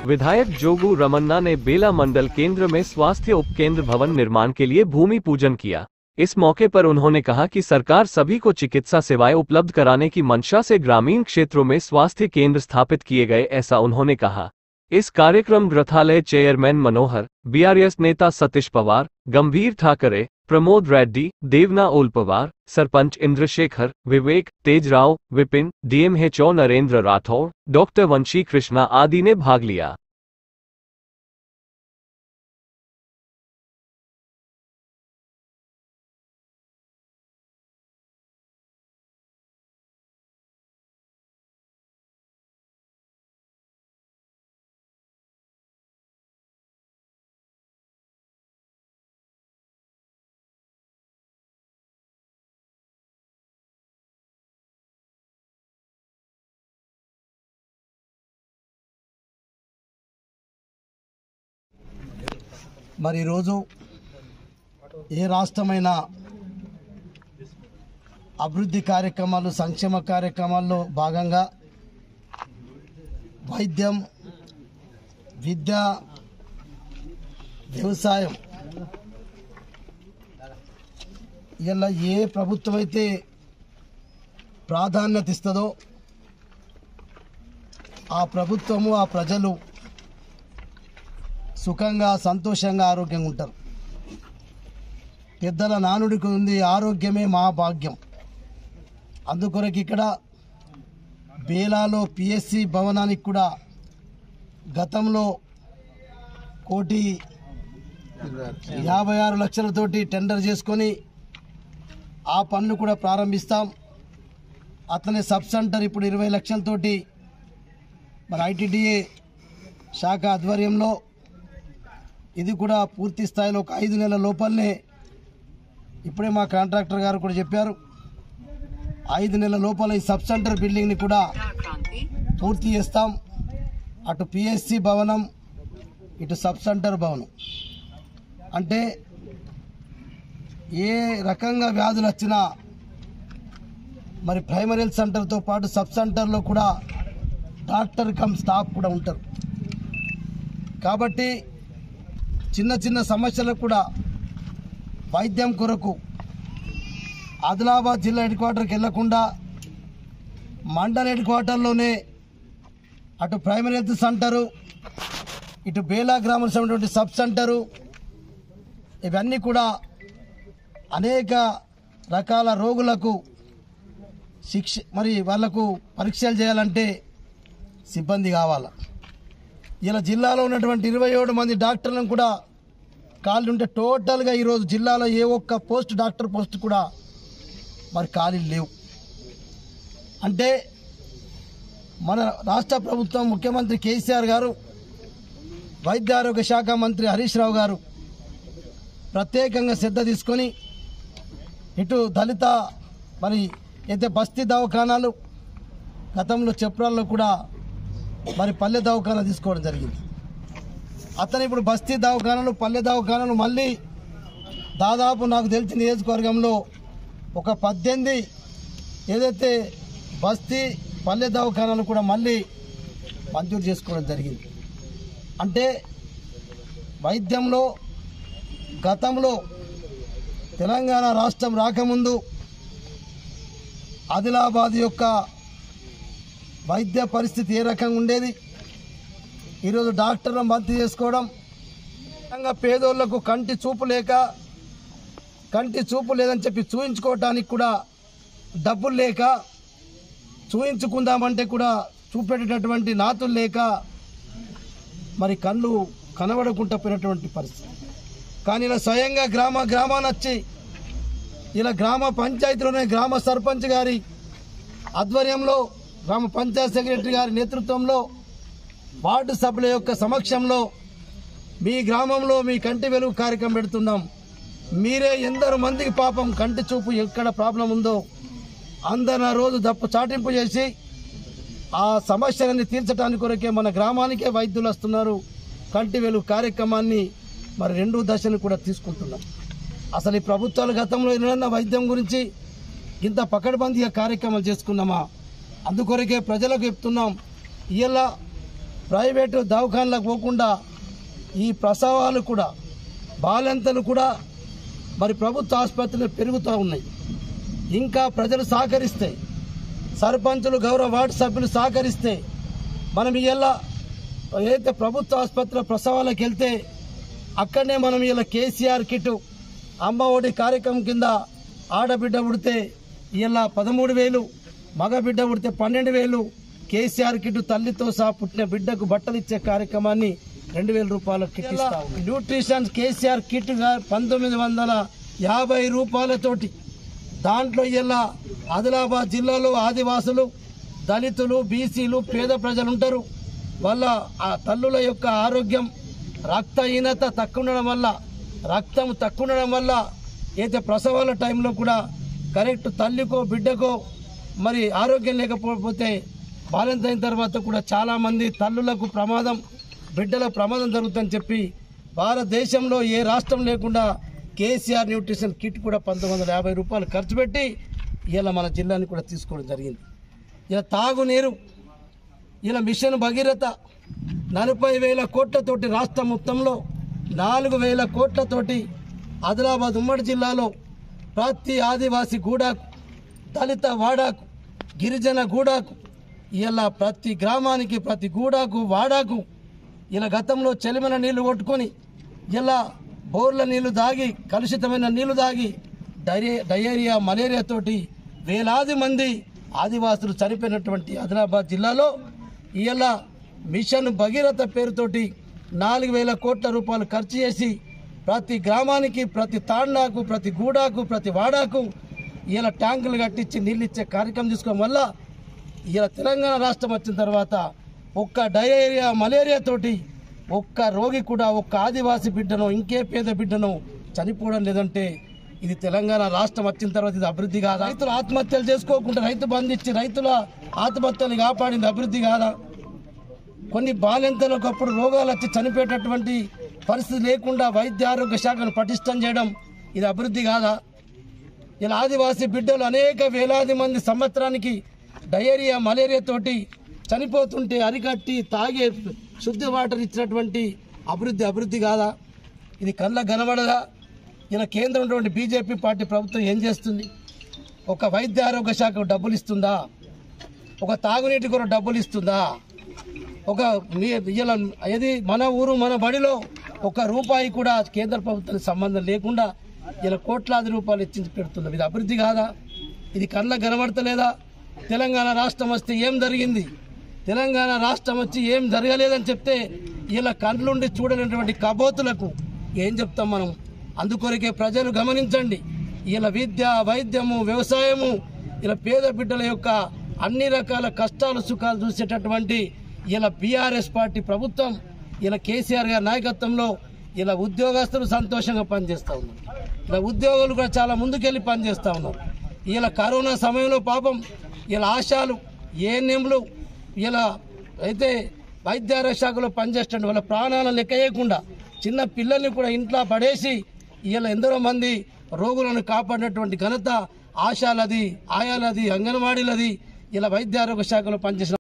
विधायक जोगू रमन्ना ने बेला मंडल केंद्र में स्वास्थ्य उपकेंद्र भवन निर्माण के लिए भूमि पूजन किया इस मौके पर उन्होंने कहा कि सरकार सभी को चिकित्सा सेवाएं उपलब्ध कराने की मंशा से ग्रामीण क्षेत्रों में स्वास्थ्य केंद्र स्थापित किए गए ऐसा उन्होंने कहा इस कार्यक्रम ग्रथालय चेयरमैन मनोहर बीआरएस नेता सतीश पवार गंभीर ठाकरे प्रमोद रेड्डी देवना ओल पवार सरपंच इंद्रशेखर विवेक तेजराव विपिन डीएमएचओ नरेंद्र राठौड़ डॉक्टर वंशी कृष्णा आदि ने भाग लिया మరి ఈరోజు ఏ రాష్ట్రమైనా అభివృద్ధి కార్యక్రమాలు సంక్షేమ కార్యక్రమాల్లో భాగంగా వైద్యం విద్య వ్యవసాయం ఇలా ఏ ప్రభుత్వం అయితే ప్రాధాన్యత ఇస్తుందో ఆ ప్రభుత్వము ఆ ప్రజలు సుఖంగా సంతోషంగా ఆరోగ్యంగా ఉంటారు పెద్దల నానుడికి ఉంది ఆరోగ్యమే మా భాగ్యం అందుకొరకు ఇక్కడ బేలాలో పిఎస్సి భవనానికి కూడా గతంలో కోటి యాభై ఆరు లక్షలతోటి టెండర్ చేసుకొని ఆ పనులు కూడా ప్రారంభిస్తాం అట్లనే సబ్ సెంటర్ ఇప్పుడు ఇరవై లక్షలతోటి మరి ఐటీడీఏ శాఖ ఆధ్వర్యంలో ఇది కూడా పూర్తి స్థాయిలో ఒక ఐదు నెలల లోపలనే ఇప్పుడే మా కాంట్రాక్టర్ గారు కూడా చెప్పారు ఐదు నెలల లోపల ఈ సబ్ సెంటర్ బిల్డింగ్ని కూడా పూర్తి చేస్తాం అటు పిఎస్సి భవనం ఇటు సబ్ సెంటర్ భవనం అంటే ఏ రకంగా వ్యాధులు వచ్చినా మరి ప్రైమరీ హెల్త్ సెంటర్తో పాటు సబ్ సెంటర్లో కూడా డాక్టర్ కమ్ స్టాఫ్ కూడా ఉంటారు కాబట్టి చిన్న చిన్న సమస్యలకు కూడా వైద్యం కొరకు ఆదిలాబాద్ జిల్లా హెడ్ క్వార్టర్కి వెళ్లకుండా మండల హెడ్ క్వార్టర్లోనే అటు ప్రైమరీ హెల్త్ సెంటరు ఇటు బేలా గ్రామంలో ఉన్నటువంటి సబ్ సెంటరు ఇవన్నీ కూడా అనేక రకాల రోగులకు శిక్ష మరి వాళ్లకు పరీక్షలు చేయాలంటే సిబ్బంది కావాలి ఇలా జిల్లాలో ఉన్నటువంటి ఇరవై ఏడు మంది డాక్టర్లను కూడా ఖాళీ ఉంటే టోటల్గా ఈరోజు జిల్లాలో ఏ ఒక్క పోస్ట్ డాక్టర్ పోస్ట్ కూడా మరి ఖాళీలు లేవు అంటే మన రాష్ట్ర ప్రభుత్వం ముఖ్యమంత్రి కేసీఆర్ గారు వైద్య ఆరోగ్య శాఖ మంత్రి హరీష్ రావు గారు ప్రత్యేకంగా శ్రద్ధ తీసుకొని ఇటు దళిత మరి అయితే బస్తీ దవాఖానాలు గతంలో చెప్రాల్లో కూడా మరి పల్లె దవాఖానా తీసుకోవడం జరిగింది అతను ఇప్పుడు బస్తీ దవాఖానాలు పల్లె దవాఖానాలు మళ్ళీ దాదాపు నాకు తెలిసిన నియోజకవర్గంలో ఒక పద్దెనిమిది ఏదైతే బస్తీ పల్లె దవాఖానాలు కూడా మళ్ళీ మంజూరు చేసుకోవడం జరిగింది అంటే వైద్యంలో గతంలో తెలంగాణ రాష్ట్రం రాకముందు ఆదిలాబాద్ యొక్క వైద్య పరిస్థితి ఏ రకంగా ఉండేది ఈరోజు డాక్టర్లను భర్తీ చేసుకోవడం ముఖ్యంగా పేదోళ్లకు కంటి చూపు లేక కంటి చూపు లేదని చెప్పి చూయించుకోవటానికి కూడా డబ్బులు లేక చూయించుకుందామంటే కూడా చూపెట్టేటటువంటి నాతులు లేక మరి కళ్ళు కనబడకుండా పోయినటువంటి పరిస్థితి కానీ ఇలా స్వయంగా గ్రామ గ్రామాన్ని వచ్చి ఇలా గ్రామ పంచాయతీలోనే గ్రామ సర్పంచ్ గారి ఆధ్వర్యంలో గ్రామ పంచాయత్ సెక్రటరీ గారి నేతృత్వంలో వార్డు సభ్యుల యొక్క సమక్షంలో మీ గ్రామంలో మీ కంటి వెలుగు కార్యక్రమం పెడుతున్నాం మీరే ఎందరు మందికి పాపం కంటి చూపు ఎక్కడ ప్రాబ్లం ఉందో అందరు ఆ రోజు దప్పు చాటింపు చేసి ఆ సమస్యలన్నీ తీర్చడానికి కొరకే మన గ్రామానికే వైద్యులు వస్తున్నారు కంటి వెలుగు కార్యక్రమాన్ని మరి రెండు దశలు కూడా తీసుకుంటున్నాం అసలు ఈ ప్రభుత్వాలు గతంలో ఏమైనా వైద్యం గురించి ఇంత పకడ్బందీగా కార్యక్రమాలు చేసుకున్నామా అందుకొరకే ప్రజలకు చెప్తున్నాం ఇలా ప్రైవేటు దవాఖానలకు పోకుండా ఈ ప్రసవాలు కూడా బాలెంతలు కూడా మరి ప్రభుత్వ ఆసుపత్రులు పెరుగుతూ ఉన్నాయి ఇంకా ప్రజలు సహకరిస్తే సర్పంచులు గౌరవ వార్డు సభ్యులు సహకరిస్తే మనం ఇలా ఏదైతే ప్రభుత్వ ఆసుపత్రిలో ప్రసవాలకు వెళ్తే అక్కడనే మనం ఇలా కేసీఆర్ కిట్ అమ్మ ఒడి కార్యక్రమం కింద ఆడబిడ్డ ఉడితే ఇలా పదమూడు వేలు మగ బిడ్డ ఉడితే పన్నెండు వేలు కేసీఆర్ కిట్ తల్లితో సహా పుట్టిన బిడ్డకు బట్టలు ఇచ్చే కార్యక్రమాన్ని రెండు వేల రూపాయల కిట్ ఇస్తాం న్యూట్రిషన్ కేసీఆర్ కిట్ గా పంతొమ్మిది వందల యాభై రూపాయలతోటి దాంట్లో ఇలా ఆదిలాబాద్ జిల్లాలో ఆదివాసులు దళితులు బీసీలు పేద ప్రజలు ఉంటారు వాళ్ళ ఆ తల్లుల యొక్క ఆరోగ్యం రక్తహీనత తక్కువ ఉండడం వల్ల రక్తం తక్కువ ఉండడం వల్ల అయితే ప్రసవాల టైంలో కూడా కరెక్ట్ తల్లికో బిడ్డకో మరి ఆరోగ్యం లేకపోతే బాలెన్స్ అయిన తర్వాత కూడా చాలామంది తల్లులకు ప్రమాదం బిడ్డల ప్రమాదం జరుగుతుందని చెప్పి భారతదేశంలో ఏ రాష్ట్రం లేకుండా కేసీఆర్ న్యూట్రిషన్ కిట్ కూడా పంతొమ్మిది వందల యాభై రూపాయలు ఖర్చు పెట్టి ఇలా మన జిల్లాని కూడా తీసుకోవడం జరిగింది ఇలా తాగునీరు ఇలా మిషన్ భగీరథ నలభై వేల కోట్లతోటి రాష్ట్రం మొత్తంలో నాలుగు వేల కోట్లతోటి ఆదిలాబాద్ ఉమ్మడి జిల్లాలో ప్రతి ఆదివాసి గూడాకు దళిత వాడాకు గిరిజన గూడాకు ఇలా ప్రతి గ్రామానికి ప్రతి గూడాకు వాడాకు ఇలా గతంలో చెలిమైన నీళ్లు కొట్టుకొని ఇలా బోర్ల నీళ్లు దాగి కలుషితమైన నీళ్లు దాగి డైరే డయేరియా మలేరియా తోటి వేలాది మంది ఆదివాసులు చనిపోయినటువంటి ఆదిలాబాద్ జిల్లాలో ఇలా మిషన్ భగీరథ పేరుతోటి నాలుగు వేల కోట్ల రూపాయలు ఖర్చు చేసి ప్రతి గ్రామానికి ప్రతి తాండాకు ప్రతి గూడాకు ప్రతి వాడాకు ఇలా ట్యాంకులు కట్టించి నీళ్ళు ఇచ్చే కార్యక్రమం తీసుకోవడం వల్ల ఇలా తెలంగాణ రాష్ట్రం వచ్చిన తర్వాత ఒక్క డయేరియా మలేరియా తోటి ఒక్క రోగి కూడా ఒక్క ఆదివాసి బిడ్డను ఇంకే పేద బిడ్డను చనిపోవడం లేదంటే ఇది తెలంగాణ రాష్ట్రం వచ్చిన తర్వాత ఇది అభివృద్ధి కాదా రైతులు ఆత్మహత్యలు చేసుకోకుండా రైతు బంధు ఇచ్చి రైతుల ఆత్మహత్యలు కాపాడింది అభివృద్ధి కాదా కొన్ని బాలెంతలు ఒకప్పుడు రోగాలు వచ్చి చనిపోయేటటువంటి పరిస్థితి లేకుండా వైద్య ఆరోగ్య శాఖను పటిష్టం చేయడం ఇది అభివృద్ధి కాదా ఇలా ఆదివాసీ బిడ్డలు అనేక వేలాది మంది సంవత్సరానికి డయేరియా మలేరియా తోటి చనిపోతుంటే అరికట్టి తాగే శుద్ధ వాటర్ ఇచ్చినటువంటి అభివృద్ధి అభివృద్ధి కాదా ఇది కళ్ళ కనబడదా ఇలా కేంద్రం ఉన్నటువంటి బీజేపీ పార్టీ ప్రభుత్వం ఏం చేస్తుంది ఒక వైద్య ఆరోగ్య శాఖకు డబ్బులు ఇస్తుందా ఒక తాగునీటి కొరకు డబ్బులు ఇస్తుందా ఒక మీ- ఇలా ఏది మన ఊరు మన బడిలో ఒక రూపాయి కూడా కేంద్ర ప్రభుత్వానికి సంబంధం లేకుండా ఇలా కోట్లాది రూపాయలు ఇచ్చి పెడుతుంది ఇది అభివృద్ధి కాదా ఇది కళ్ళ కనబడతలేదా తెలంగాణ రాష్ట్రం వస్తే ఏం జరిగింది తెలంగాణ రాష్ట్రం వచ్చి ఏం జరగలేదని చెప్తే ఇలా కళ్ళుండి చూడలేనటువంటి కబోతులకు ఏం చెప్తాం మనం అందుకొరకే ప్రజలు గమనించండి ఇలా విద్య వైద్యము వ్యవసాయము ఇలా పేద బిడ్డల యొక్క అన్ని రకాల కష్టాలు సుఖాలు చూసేటటువంటి ఇలా బీఆర్ఎస్ పార్టీ ప్రభుత్వం ఇలా కేసీఆర్ గారి నాయకత్వంలో ఇలా ఉద్యోగస్తులు సంతోషంగా పనిచేస్తూ ఉన్నారు ఇలా ఉద్యోగులు కూడా చాలా ముందుకెళ్ళి పనిచేస్తూ ఉన్నారు ఇలా కరోనా సమయంలో పాపం ఇలా ఆశాలు ఏఎన్ఎంలు ఇలా అయితే వైద్యారోగ్య శాఖలో పనిచేస్తుంటే వాళ్ళ ప్రాణాలను లెక్క చేయకుండా చిన్న పిల్లల్ని కూడా ఇంట్లో పడేసి ఇలా ఎందరో మంది రోగులను కాపాడినటువంటి ఘనత ఆశాలది ఆయాలది అంగన్వాడీలది ఇలా వైద్యారోగ్య శాఖలో పనిచేసిన